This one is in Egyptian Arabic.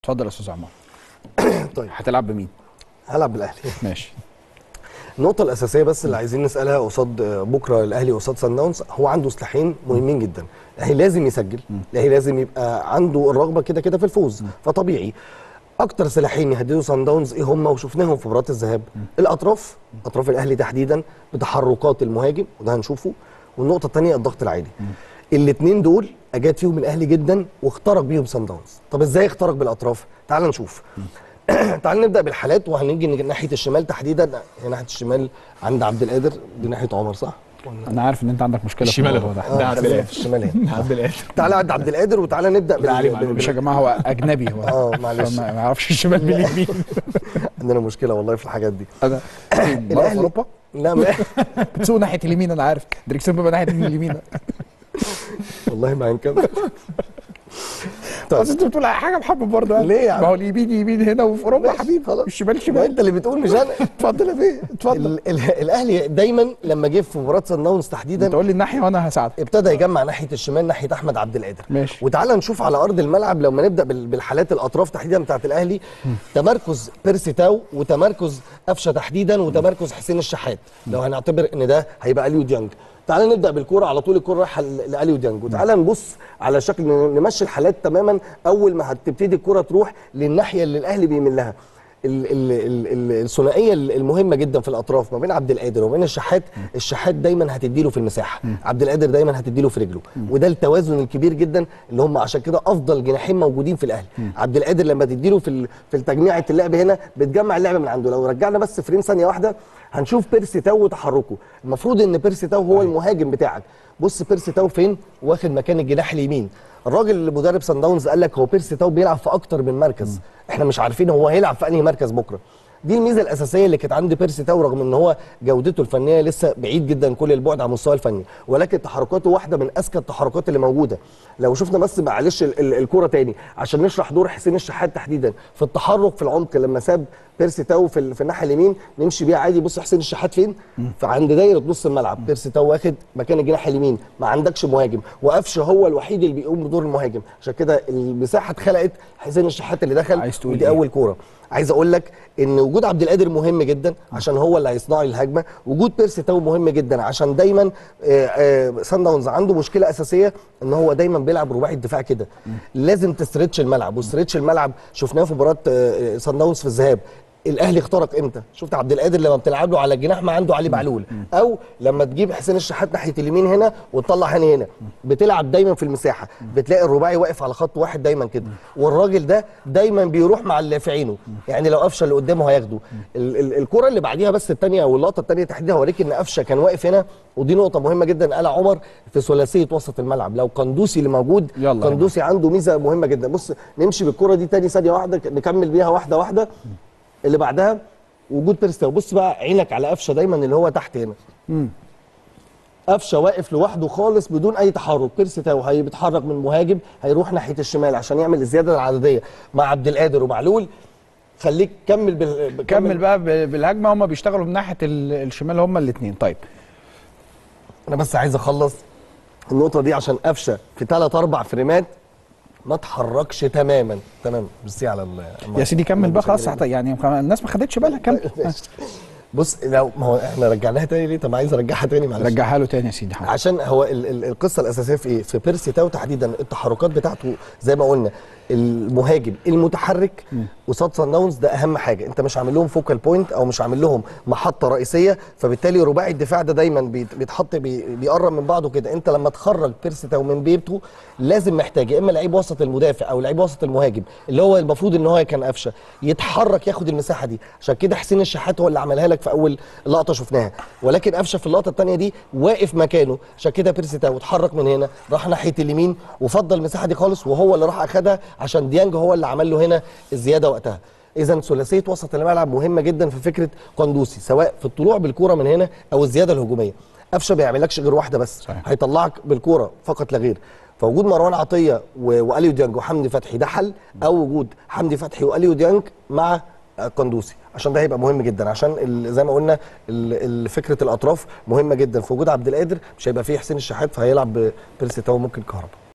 اتفضل يا استاذ عمار طيب هتلعب بمين هلعب بالاهلي ماشي النقطة الأساسية بس اللي عايزين نسألها قصاد بكرة الأهلي قصاد سان داونز هو عنده سلاحين مهمين جدا الأهلي لازم يسجل الأهلي لازم يبقى عنده الرغبة كده كده في الفوز فطبيعي أكتر سلاحين يهددوا سان داونز إيه هم وشفناهم في مباراة الذهاب الأطراف أطراف الأهلي تحديدا بتحركات المهاجم وده هنشوفه والنقطة الثانية الضغط العالي الاثنين دول أجاد فيهم الأهلي جدا واخترق بيهم سان داونز طب إزاي اخترق بالأطراف تعال نشوف تعال نبدا بالحالات وهنيجي ناحيه الشمال تحديدا هي ناحيه الشمال عند عبد القادر دي ناحيه عمر صح؟ انا عارف ان انت عندك مشكله في الشمال الموضوع اهو. ده ده عبد خلينا القادر. في الشمال هنا عبد القادر تعالى عند عبد القادر وتعالى نبدا لا علي بال... معلومة. مش يا جماعه هو اجنبي هو اه معلش ما ما يعرفش الشمال من اليمين عندنا مشكله والله في الحاجات دي انا بره في اوروبا لا ما... بتسوق ناحيه اليمين انا عارف دريكسون بيبقى ناحيه اليمين والله ما هنكمل طيب. بس انت بتقول على حاجه محمد برضه ليه يا عم؟ ما هو اليمين يمين هنا وفي اوروبا ماشي، حبيبي خلاص. الشمال ما شمال انت اللي بتقول مش انا اتفضل يا بيه اتفضل ال... ال... الاهلي دايما لما جه في مباراه سان داونز انت تحديدا قول لي الناحيه وانا هساعدك ابتدى يجمع ناحيه الشمال ناحيه احمد عبد القادر ماشي. وتعالى نشوف على ارض الملعب لما نبدا بال- بالحالات الاطراف تحديدا بتاعت الاهلي تمركز بيرسي تاو وتمركز قفشه تحديدا وتمركز حسين الشحات لو هنعتبر ان ده هيبقى اليو ديانج تعالى نبدا بالكوره على طول الكوره رايحه ل- لاليو ديانج وتعالى نبص على شكل نمشي الحالات تماما اول ما هتبتدي الكوره تروح للناحيه اللي الاهلي بيميل لها ال- ال- ال- ال- الثنائيه المهمه جدا في الاطراف ما بين عبد القادر وما بين الشحات الشحات دايما هتديله في المساحه عبد القادر دايما هتديله في رجله وده التوازن الكبير جدا اللي هم عشان كده افضل جناحين موجودين في الاهلي عبد القادر لما تديله في ال- في التجميعه اللعب هنا بتجمع اللعب من عنده لو رجعنا بس فريم ثانيه واحده هنشوف بيرسي تاو وتحركه المفروض ان بيرسي تاو هو المهاجم بتاعك بص بيرسي تاو فين واخد مكان الجناح اليمين الراجل اللي مدرب سان داونز قال لك هو بيرسي تاو بيلعب في اكتر من مركز احنا مش عارفين هو هيلعب في انهي مركز بكره دي الميزه الاساسيه اللي كانت عند بيرسي تاو رغم ان هو جودته الفنيه لسه بعيد جدا كل البعد عن المستوى الفني ولكن تحركاته واحده من اذكى التحركات اللي موجوده لو شفنا بس معلش ال- ال- الكوره تاني عشان نشرح دور حسين الشحات تحديدا في التحرك في العمق لما ساب بيرسي تاو في, ال- في الناحيه اليمين نمشي بيها عادي بص حسين الشحات فين فعند دايره نص الملعب بيرسي تاو واخد مكان الجناح اليمين ما عندكش مهاجم وقفشه هو الوحيد اللي بيقوم بدور المهاجم عشان كده المساحه اتخلقت حسين الشحات اللي دخل عايز تقول ودي إيه؟ اول كوره عايز اقول لك ان وجود عبد القادر مهم جدا عشان هو اللي هيصنع لي الهجمه وجود بيرسي تاو مهم جدا عشان دايما سان داونز عنده مشكله اساسيه ان هو دايما بيلعب رباعي الدفاع كده لازم تستريتش الملعب وستريتش الملعب شفناه في مباراه سان داونز في الذهاب الاهلي اخترق امتى شفت عبد القادر لما بتلعب له على الجناح ما عنده علي معلول او لما تجيب حسين الشحات ناحيه اليمين هنا وتطلع هاني هنا بتلعب دايما في المساحه بتلاقي الرباعي واقف على خط واحد دايما كده والراجل ده دايما بيروح مع اللي في عينه يعني لو قفشه اللي قدامه هياخده ال- ال- الكره اللي بعديها بس الثانيه واللقطه الثانيه تحديدا هوريك ان قفشه كان واقف هنا ودي نقطه مهمه جدا قالها عمر في ثلاثيه وسط الملعب لو قندوسي اللي موجود يلا يا قندوسي عنده ميزه مهمه جدا بص نمشي بالكره دي تاني ثانيه واحده نكمل بيها واحده واحده اللي بعدها وجود بيرسي تاو بص بقى عينك على قفشه دايما اللي هو تحت هنا قفشه واقف لوحده خالص بدون اي تحرك بيرسي تاو هي بيتحرك من مهاجم هيروح ناحيه الشمال عشان يعمل الزياده العدديه مع عبد القادر ومعلول خليك كمل بال... كمل بقى ب- بالهجمه هم بيشتغلوا من ناحيه ال- الشمال هم الاثنين طيب انا بس عايز اخلص النقطه دي عشان قفشه في ثلاث اربع فريمات ما اتحركش تماما تمام ميرسي على ال- يا سيدي كمل بقى خلاص حتى يعني الناس ما خدتش بالها كمل بص لو ما هو احنا رجعناها تاني ليه طب عايز ارجعها تاني معلش رجعها له تاني يا سيدي حاضر. عشان هو ال ال القصه الاساسيه في ايه؟ في بيرسي تاو تحديدا التحركات بتاعته زي ما قلنا المهاجم المتحرك قصاد سان داونز ده اهم حاجه انت مش عامل لهم فوكال بوينت او مش عامل لهم محطه رئيسيه فبالتالي رباعي الدفاع ده دايما بيت- بيتحط بي بيقرب من بعضه كده انت لما تخرج بيرسي تاو من بيته لازم محتاج يا اما لعيب وسط المدافع او لعيب وسط المهاجم اللي هو المفروض ان هو كان قفشه يتحرك ياخد المساحه دي عشان كده حسين الشحات هو اللي عملها لك في اول لقطه شفناها ولكن قفشه في اللقطه الثانيه دي واقف مكانه عشان كده بيرسي تاو اتحرك من هنا راح ناحيه اليمين وفضل المساحه دي خالص وهو اللي راح اخدها عشان ديانج هو اللي عمل له هنا الزياده وقتها اذا ثلاثيه وسط الملعب مهمه جدا في فكره قندوسي سواء في الطلوع بالكوره من هنا او الزياده الهجوميه قفشه ما بيعملكش غير واحده بس صحيح. هيطلعك بالكوره فقط لا غير فوجود مروان عطيه و- واليو ديانج وحمدي فتحي ده حل او وجود حمدي فتحي واليو ديانج مع قندوسي عشان ده هيبقى مهم جدا عشان ال- زي ما قلنا ال- ال- فكره الاطراف مهمه جدا في وجود عبد القادر مش هيبقى فيه حسين الشحات فهيلعب بيرسي تاو ممكن كهربا